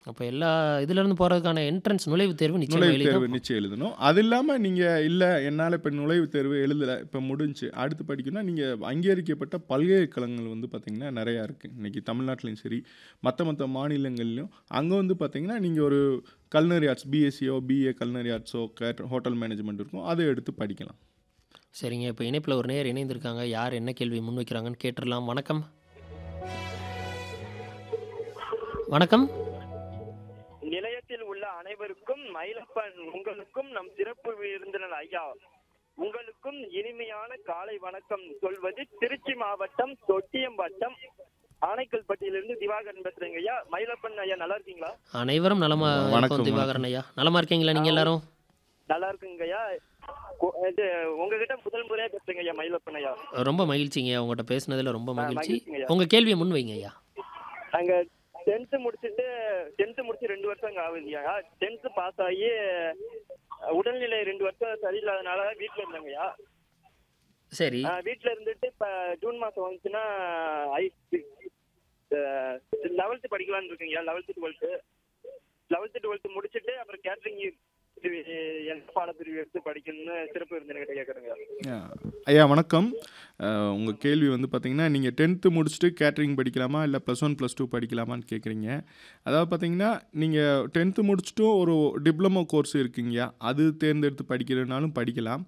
அப்ப எல்லா இதுலேருந்து போறதுக்கான என்ட்ரன்ஸ் நுழைவுத் தேர்வு நிச்சயமா நுழைவுத் எழுதி தேர்வு தான் நிச்சயம் எழுதணும் அது இல்லாமல் நீங்கள் இல்லை என்னால் இப்போ நுழைவுத் தேர்வு எழுதலை இப்போ முடிஞ்சு அடுத்து படிக்கணும்னா நீங்கள் அங்கீகரிக்கப்பட்ட பல்கலைக்கழகங்கள் வந்து பார்த்திங்கன்னா நிறையா இருக்குது இன்றைக்கி தமிழ்நாட்டிலையும் சரி மற்ற மற்ற மாநிலங்கள்லையும் அங்கே வந்து பார்த்திங்கன்னா நீங்கள் ஒரு கல்னரி ஆர்ட்ஸ் பிஎஸ்சியோ பிஏ கல்னரி ஆர்ட்ஸோ கேட் ஹோட்டல் மேனேஜ்மெண்ட் இருக்கும் அதை எடுத்து படிக்கலாம் சரிங்க இப்போ இணைப்பில் ஒரு நேர் இணைந்திருக்காங்க யார் என்ன கேள்வி முன்வைக்கிறாங்கன்னு கேட்டுடலாம் வணக்கம் வணக்கம் நிலையத்தில் உள்ள அனைவருக்கும் மயிலப்பன் உங்களுக்கும் நம் சிறப்பு விருந்தினர் ஐயா உங்களுக்கும் இனிமையான காலை வணக்கம் சொல்வது திருச்சி மாவட்டம் தொட்டியம் வட்டம் ஆனைக்கல்பட்டியிலிருந்து திவாகரன் பேசுறேங்க ஐயா மயிலப்பன் ஐயா நல்லா இருக்கீங்களா அனைவரும் நலமா வணக்கம், இருக்கும் திவாகரன் ஐயா நலமா இருக்கீங்களா நீங்க எல்லாரும் நல்லா இருக்குங்க ஐயா கொ- இது உங்ககிட்ட முதல் முறையா பேசுறேங்க ஐயா மயிலப்பன் ஐயா ரொம்ப மகிழ்ச்சிங்க உங்கள்கிட்ட பேசுனதுல ரொம்ப மகிழ்ச்சி மகிழ்ச்சிங்க ஐயா. உங்க கேள்வியை முன் வைங்க ஐயா நாங்க டென்த்து முடிச்சுட்டு டென்த்து முடிச்சு ரெண்டு வருஷம் அங்க ஆகுதுயா டென்த்து பாஸ் ஆகி உடல்நிலை ரெண்டு வருஷம் சரியில்லாதனால வீட்டுல இருந்தேங்கய்யா சரி ஆஹ் வீட்ல இருந்துட்டு இப்ப ஜூன் மாசம் வந்துச்சுன்னா ஐ லெவல்த்து படிக்கலாம்னு இருக்கீங்க லெவல்த்து டுவெல்த்து லெவல்த்து டுவெல்த்து முடிச்சுட்டு அப்புறம் கேட்டரிங் எந்த பாடப்பிரிவு எடுத்து படிக்கணும்னு சிறப்பு விருந்தினர்கிட்ட கேட்குறேங்க ஐயா வணக்கம் உங்கள் கேள்வி வந்து பார்த்தீங்கன்னா நீங்கள் டென்த்து முடிச்சுட்டு கேட்ரிங் படிக்கலாமா இல்லை ப்ளஸ் ஒன் ப்ளஸ் டூ படிக்கலாமான்னு கேட்குறீங்க அதாவது பார்த்தீங்கன்னா நீங்கள் டென்த்து முடிச்சுட்டும் ஒரு டிப்ளமோ கோர்ஸ் இருக்குங்கய்யா அது தேர்ந்தெடுத்து படிக்கிறதுனாலும் படிக்கலாம்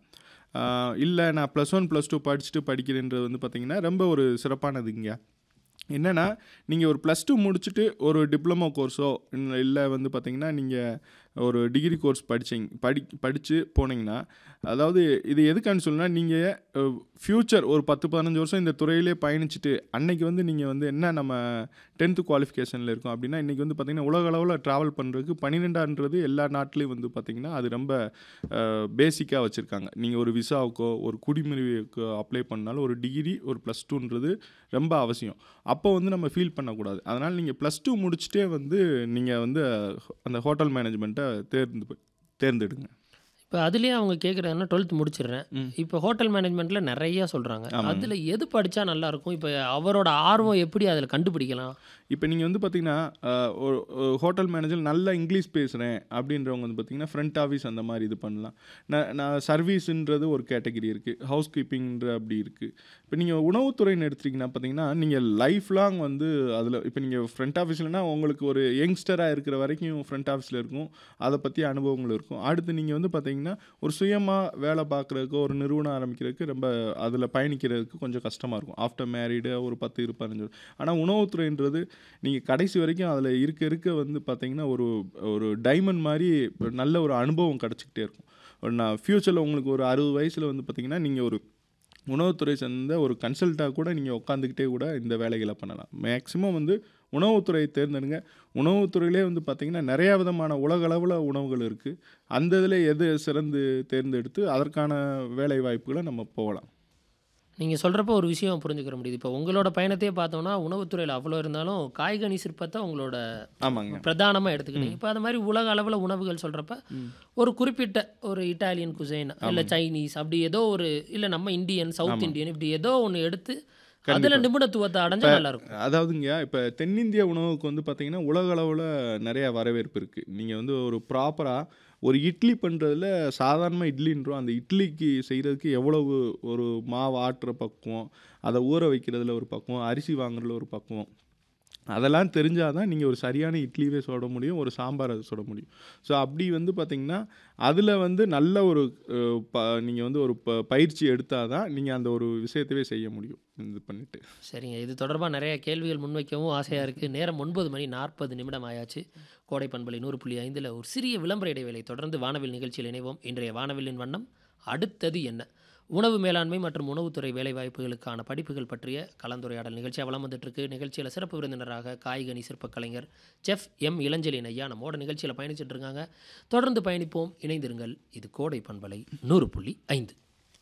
இல்லை நான் ப்ளஸ் ஒன் ப்ளஸ் டூ படிச்சுட்டு படிக்கிறேன்றது வந்து பார்த்தீங்கன்னா ரொம்ப ஒரு சிறப்பானதுங்கய்யா என்னென்னா நீங்கள் ஒரு ப்ளஸ் டூ முடிச்சுட்டு ஒரு டிப்ளமோ கோர்ஸோ இல்லை வந்து பார்த்தீங்கன்னா நீங்கள் ஒரு டிகிரி கோர்ஸ் படிச்சிங்க படி படித்து போனீங்கன்னா அதாவது இது எதுக்கான்னு சொன்னா நீங்கள் ஃப்யூச்சர் ஒரு பத்து பதினஞ்சு வருஷம் இந்த துறையிலே பயணிச்சுட்டு அன்னைக்கு வந்து நீங்கள் வந்து என்ன நம்ம டென்த்து குவாலிஃபிகேஷனில் இருக்கோம் அப்படின்னா இன்றைக்கி வந்து பார்த்திங்கன்னா உலக அளவில் ட்ராவல் பண்ணுறதுக்கு பன்னிரெண்டான்றது எல்லா நாட்டிலையும் வந்து பார்த்திங்கன்னா அது ரொம்ப பேசிக்காக வச்சுருக்காங்க நீங்கள் ஒரு விசாவுக்கோ ஒரு குடிமுறைவுக்கோ அப்ளை பண்ணாலும் ஒரு டிகிரி ஒரு ப்ளஸ் டூன்றது ரொம்ப அவசியம் அப்போ வந்து நம்ம ஃபீல் பண்ணக்கூடாது அதனால் நீங்கள் ப்ளஸ் டூ முடிச்சுட்டே வந்து நீங்கள் வந்து அந்த ஹோட்டல் மேனேஜ்மெண்ட்டை தேர்ந்து தேர்ந்தெடுங்க இப்போ அதுலேயே அவங்க கேட்குறாங்கன்னா டுவெல்த் முடிச்சிடுறேன் ம். இப்போ ஹோட்டல் மேனேஜ்மெண்ட்டில் நிறைய சொல்கிறாங்க ஆமாங்க. அதில் எது படித்தா நல்லாயிருக்கும் இப்போ அவரோட ஆர்வம் எப்படி அதில் கண்டுபிடிக்கலாம் இப்போ நீங்கள் வந்து பார்த்தீங்கன்னா அஹ், ஒரு ஒரு ஹோட்டல் மேனேஜர் நல்லா இங்கிலீஷ் பேசுகிறேன் அப்படின்றவங்க வந்து பார்த்தீங்கன்னா ஃப்ரண்ட் ஆஃபீஸ் அந்த மாதிரி இது பண்ணலாம் நான் நான் சர்வீஸுன்றது ஒரு கேட்டகரி இருக்குது ஹவுஸ் கீப்பிங்ன்ற அப்படி இருக்குது இப்போ நீங்கள் உணவுத்துறைன்னு எடுத்துட்டிங்கன்னா பார்த்தீங்கன்னா நீங்கள் லைஃப் லாங் வந்து அதில் இப்போ நீங்கள் ஃப்ரண்ட் ஆஃபீஸ்லனா உங்களுக்கு ஒரு யங்ஸ்டராக இருக்கிற வரைக்கும் ஃப்ரண்ட் ஆஃபீஸில் இருக்கும் அதை பற்றி அனுபவங்கள் இருக்கும் அடுத்து நீங்கள் வந்து பார்த்தீங்கன்னா ஒரு சுயமாக வேலை பார்க்குறதுக்கு ஒரு நிறுவனம் ஆரம்பிக்கிறதுக்கு ரொம்ப அதில் பயணிக்கிறதுக்கு கொஞ்சம் கஷ்டமாக இருக்கும் ஆஃப்டர் மேரீடு ஒரு பத்து இரு பதினஞ்சு ஆனால் உணவுத்துறைன்றது நீங்கள் கடைசி வரைக்கும் அதில் இருக்க இருக்க வந்து பார்த்தீங்கன்னா ஒரு ஒரு டைமண்ட் மாதிரி ஒரு நல்ல ஒரு அனுபவம் கிடச்சிக்கிட்டே இருக்கும் ஒரு நான் ஃப்யூச்சரில் உங்களுக்கு ஒரு அறுபது வயசில் வந்து பார்த்தீங்கன்னா நீங்கள் ஒரு உணவுத்துறை சேர்ந்த ஒரு கன்சல்ட்டாக கூட நீங்கள் உட்காந்துக்கிட்டே கூட இந்த வேலைகளை பண்ணலாம் மேக்ஸிமம் வந்து உணவுத்துறையை தேர்ந்தெடுங்க உணவுத்துறையிலே வந்து பார்த்திங்கன்னா நிறையா விதமான உலகளவில் உணவுகள் இருக்குது அந்த இதில் எது சிறந்து தேர்ந்தெடுத்து அதற்கான வேலை வாய்ப்புகளை நம்ம போகலாம் நீங்கள் சொல்கிறப்ப ஒரு விஷயம் புரிஞ்சுக்கிற முடியுது இப்போ உங்களோட பயணத்தையே பார்த்தோம்னா உணவுத்துறையில் அவ்வளோ இருந்தாலும் காய்கனி சிற்பத்தை உங்களோட ஆமாங்க பிரதானமாக எடுத்துக்கிட்டீங்க இப்போ அது மாதிரி உலக அளவில் உணவுகள் சொல்கிறப்ப ஒரு குறிப்பிட்ட ஒரு இட்டாலியன் குசைன் இல்லை சைனீஸ் அப்படி ஏதோ ஒரு இல்லை நம்ம இந்தியன் சவுத் இந்தியன் இப்படி ஏதோ ஒன்று எடுத்து அதில் நிபுணத்துவத்தை அடைஞ்சா நல்லா இருக்கும் அதாவதுங்க இப்போ தென்னிந்திய உணவுக்கு வந்து பார்த்தீங்கன்னா உலக அளவில் நிறையா வரவேற்பு இருக்குது நீங்கள் வந்து ஒரு ப்ராப்பராக ஒரு இட்லி பண்ணுறதுல சாதாரண இட்லின்றோம் அந்த இட்லிக்கு செய்கிறதுக்கு எவ்வளவு ஒரு மாவு ஆட்டுற பக்குவம் அதை ஊற வைக்கிறதுல ஒரு பக்குவம் அரிசி வாங்குறதுல ஒரு பக்குவம் அதெல்லாம் தெரிஞ்சால் தான் நீங்கள் ஒரு சரியான இட்லியே சுட முடியும் ஒரு சாம்பார் அது சுட முடியும் ஸோ அப்படி வந்து பார்த்திங்கன்னா அதில் வந்து நல்ல ஒரு அஹ், ப நீங்கள் வந்து ஒரு ப பயிற்சி எடுத்தால் தான் நீங்கள் அந்த ஒரு விஷயத்தவே செய்ய முடியும் இது பண்ணிவிட்டு சரிங்க இது தொடர்பாக நிறைய கேள்விகள் முன்வைக்கவும் ஆசையாக இருக்குது நேரம் ஒன்பது மணி நாற்பது நிமிடம் ஆயாச்சு கோடை பண்பலை நூறு புள்ளி ஐந்தில் ஒரு சிறிய விளம்பர இடைவேளை தொடர்ந்து வானவில் நிகழ்ச்சியில் இணைவோம் இன்றைய வானவில்லின் வண்ணம் அடுத்தது என்ன உணவு மேலாண்மை மற்றும் உணவுத்துறை வேலைவாய்ப்புகளுக்கான படிப்புகள் பற்றிய கலந்துரையாடல் நிகழ்ச்சியாக வளம் வந்துட்டுருக்கு நிகழ்ச்சியில் சிறப்பு விருந்தினராக காய்கனி சிற்பக் கலைஞர் செஃப் எம் இளஞ்சலின் ஐயா நம்மோட நிகழ்ச்சியில் பயணிச்சுட்டு இருக்காங்க தொடர்ந்து பயணிப்போம் இணைந்திருங்கள் இது கோடை பண்பலை நூறு புள்ளி ஐந்து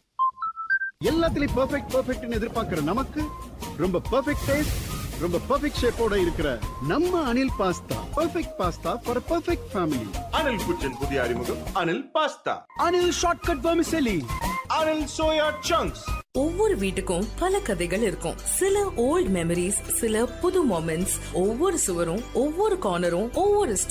எல்லாத்துலயும் பெர்ஃபெக்ட் பெர்ஃபெக்ட்னு எதிர்பார்க்கிற நமக்கு ரொம்ப பெர்ஃபெக்ட் டேஸ்ட் ரொம்ப பெர்ஃபெக்ட் ஷேப்போட இருக்கிற நம்ம Anil pasta perfect pasta for perfect family Anil kitchen புதிய அறிமுகம் Anil pasta Anil shortcut vermicelli Anil soya chunks ஒவ்வொரு வீட்டுக்கும் பல கதைகள் இருக்கும் சில ஓல்ட் மெமரிஸ் சில புது மொமெண்ட்ஸ் ஒவ்வொரு சுவரும் ஒவ்வொரு கார்னரும் ஒவ்வொரு